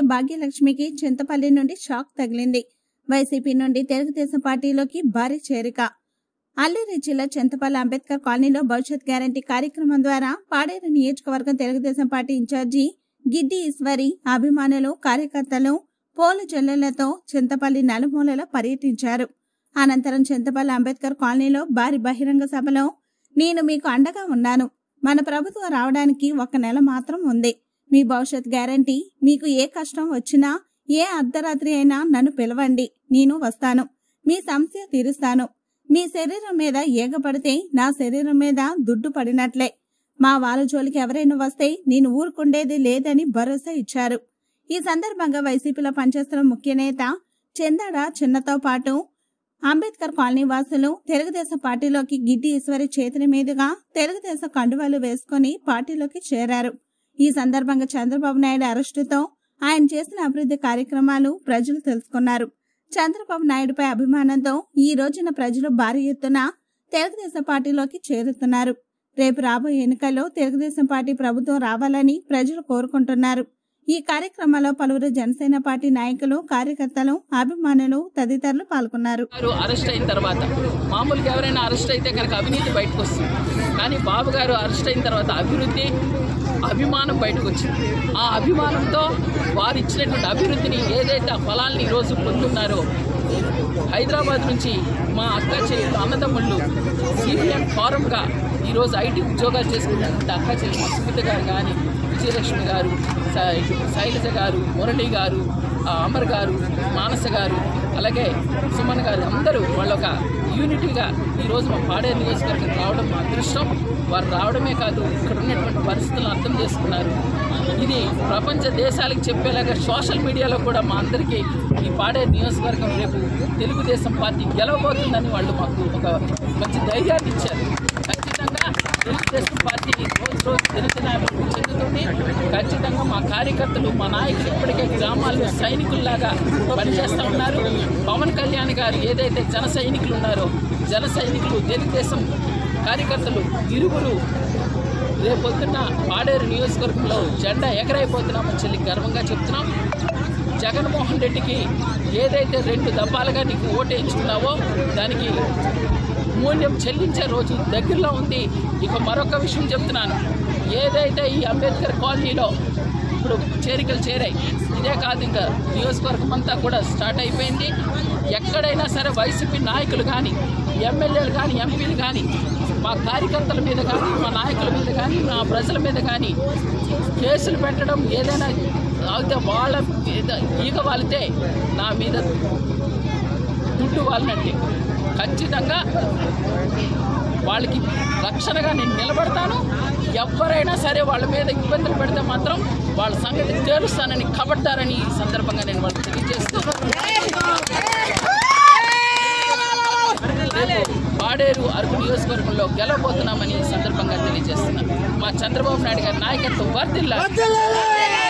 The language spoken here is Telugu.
భాగ్యలక్ష్మికి చింతపల్లి నుండి షాక్ తగిలింది వైసీపీ నుండి తెలుగుదేశం పార్టీలోకి భారీ చేరిక అల్లూరి జిల్లా చింతపల్లి అంబేద్కర్ కాలనీలో భవిష్యత్ గ్యారంటీ కార్యక్రమం ద్వారా పాడేరు నియోజకవర్గం తెలుగుదేశం పార్టీ ఇన్ఛార్జి గిడ్డి ఈశ్వరి అభిమానులు కార్యకర్తలు పోలు జల్లెలతో చింతపల్లి నలుమూలలో పర్యటించారు అనంతరం చింతపల్లి అంబేద్కర్ కాలనీలో భారీ బహిరంగ సభలో నేను మీకు అండగా ఉన్నాను మన ప్రభుత్వం రావడానికి ఒక నెల మాత్రం ఉంది మీ భవిష్యత్ గ్యారంటీ మీకు ఏ కష్టం వచ్చినా ఏ అర్ధరాత్రి అయినా నన్ను పిలవండి నేను వస్తాను మీ సమస్య తీరుస్తాను మీ శరీరం మీద ఏగపడితే నా శరీరం మీద దుడ్డు పడినట్లే మా వాళ్ళ జోలికి ఎవరైనా వస్తే నేను ఊరుకుండేది లేదని భరోసా ఇచ్చారు ఈ సందర్భంగా వైసీపీలో పనిచేస్తున్న ముఖ్య నేత చందాడ చిన్నతో పాటు అంబేద్కర్ కాలనీ వాసులు తెలుగుదేశం పార్టీలోకి గిడ్డి ఈశ్వరి చేతుల మీదుగా తెలుగుదేశం కండువాలు వేసుకుని పార్టీలోకి చేరారు ఈ సందర్భంగా చంద్రబాబు నాయుడు అరెస్టుతో ఆయన చేసిన అభివృద్ధి కార్యక్రమాలు ప్రజలు తెలుసుకున్నారు చంద్రబాబు నాయుడుపై అభిమానంతో ఈ రోజున ప్రజలు భారీ ఎత్తున తెలుగుదేశం పార్టీలోకి చేరుతున్నారు రేపు రాబోయే ఎన్నికల్లో తెలుగుదేశం పార్టీ ప్రభుత్వం రావాలని ప్రజలు కోరుకుంటున్నారు ఈ కార్యక్రమంలో పలువురు జనసేన పార్టీ నాయకులు కార్యకర్తలు అభిమానులు తదితరులు పాల్గొన్నారు గారు అరెస్ట్ అయిన తర్వాత మామూలుగా ఎవరైనా అరెస్ట్ అయితే కనుక అవినీతి బయటకు వస్తుంది కానీ బాబు గారు అరెస్ట్ అయిన తర్వాత అభివృద్ధి అభిమానం బయటకు వచ్చింది ఆ అభిమానంతో వారు ఇచ్చినటువంటి అభివృద్ధిని ఏదైతే ఆ ఫలాల్ని ఈరోజు పొందుతున్నారో హైదరాబాద్ నుంచి మా అక్క చెల్లెలు అన్నదమ్ముళ్ళు సిపిఎం ఫారంగా ఈరోజు ఐటీ ఉద్యోగాలు చేసుకున్నటువంటి అక్క చెల్లెలు సుమిత గారు కానీ విజయలక్ష్మి గారు శై- శైలజ గారు మురళి గారు ఆ, అమర్ గారు మానస గారు అలాగే సుమన్ గారు అందరూ వాళ్ళ ఒక యూనిటీగా ఈరోజు మా పాడే నియోజకవర్గం రావడం మా అదృష్టం వారు రావడమే కాదు ఇక్కడ ఉన్నటువంటి పరిస్థితులను అర్థం చేసుకున్నారు ఇది ప్రపంచ దేశాలకు చెప్పేలాగా సోషల్ మీడియాలో కూడా మా అందరికీ ఈ పాడే నియోజకవర్గం రేపు తెలుగుదేశం పార్టీ గెలవబోతుందని వాళ్ళు మాకు ఒక మంచి ధైర్యాన్ని ఇచ్చారు ఖచ్చితంగా తెలుగుదేశం పార్టీ రోజు రోజు దినదినాభివృద్ధి చెందుతుంది ఖచ్చితంగా మా కార్యకర్తలు మా నాయకులు ఇప్పటికే గ్రామాల్లో సైనికుల్లాగా పనిచేస్తూ ఉన్నారు పవన్ కళ్యాణ్ గారు ఏదైతే జన సైనికులు ఉన్నారో జన సైనికులు తెలుగుదేశం కార్యకర్తలు ఇరువురు రేపొద్దున్న పాడేరు నియోజకవర్గంలో జెండా ఎగరైపోతున్నామని చెల్లి గర్వంగా చెప్తున్నాం జగన్మోహన్ రెడ్డికి ఏదైతే రెండు దఫాలుగా నీకు ఓటు ఇచ్చుకున్నావో దానికి మూల్యం చెల్లించే రోజు దగ్గరలో ఉంది ఇక మరొక విషయం చెప్తున్నాను ఏదైతే ఈ అంబేద్కర్ కాలనీలో ఇప్పుడు చేరికలు చేరాయి ఇదే కాదు ఇంకా నియోజకవర్గం అంతా కూడా స్టార్ట్ అయిపోయింది ఎక్కడైనా సరే వైసీపీ నాయకులు కానీ ఎమ్మెల్యేలు కానీ ఎంపీలు కానీ మా కార్యకర్తల మీద కానీ మా నాయకుల మీద కానీ మా ప్రజల మీద కానీ కేసులు పెట్టడం ఏదైనా అయితే వాళ్ళ మీద ఈగ వాలితే నా మీద దుడ్డు వాళ్ళనంటే ఖచ్చితంగా వాళ్ళకి రక్షణగా నేను నిలబడతాను ఎవరైనా సరే వాళ్ళ మీద ఇబ్బందులు పెడితే మాత్రం వాళ్ళ సంగతి తేలుస్తానని కబడ్డారని ఈ సందర్భంగా నేను వాళ్ళకి తెలియజేస్తూ రేపు పాడేరు అరకు నియోజకవర్గంలో గెలవబోతున్నామని ఈ సందర్భంగా తెలియజేస్తున్నాను మా చంద్రబాబు నాయుడు గారి నాయకత్వం వర్దిల్లా